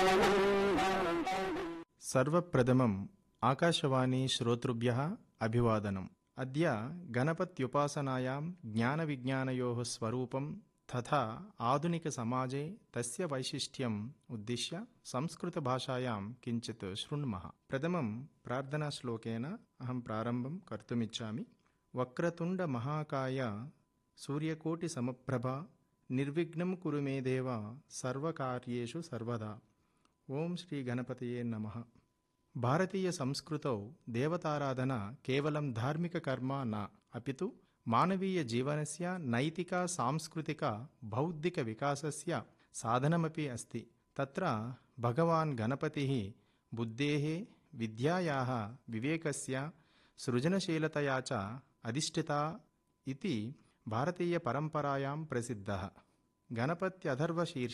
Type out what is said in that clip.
సర్వప్రథమం ఆకాశవాణీ శ్రోతృభ్యः అభివాదనం అద్య గణపత్యుపాసనాయాం జ్ఞానవిజ్ఞానయోः స్వరూపం తథా ఆధునికసమాజే తస్య వైశిష్ట్యం ఉద్దిశ్య సంస్కృతభాషాయాం కించిత్ శృణ్మः ప్రథమం ప్రార్థనాశ్లోకేన అహం ప్రారంభం కర్తుమిచ్చామి వక్రతుండమహాకాయ సూర్యకోటిసమప్రభ నిర్విఘ్నం కురు మే దేవ సర్వకార్యేషు సర్వదా ఓం శ్రీ గణపతయే నమ భారతీయ సంస్కృతౌ దేవతారాధన కేవలం ధార్మిక కర్మ న అపితు మానవీయ జీవనస్య నైతిక సాంస్కృతిక బౌద్ధిక వికాసస్య సాధనమపి అస్తి తత్ర భగవాన్ గణపతిः బుద్ధేः విద్యాయాः వివేకస్య సృజనశీలతయా చ అధిష్ఠిత इति भारतीयपरम्परायां प्रसिद्धः गणपत्यथर्वशीर्षे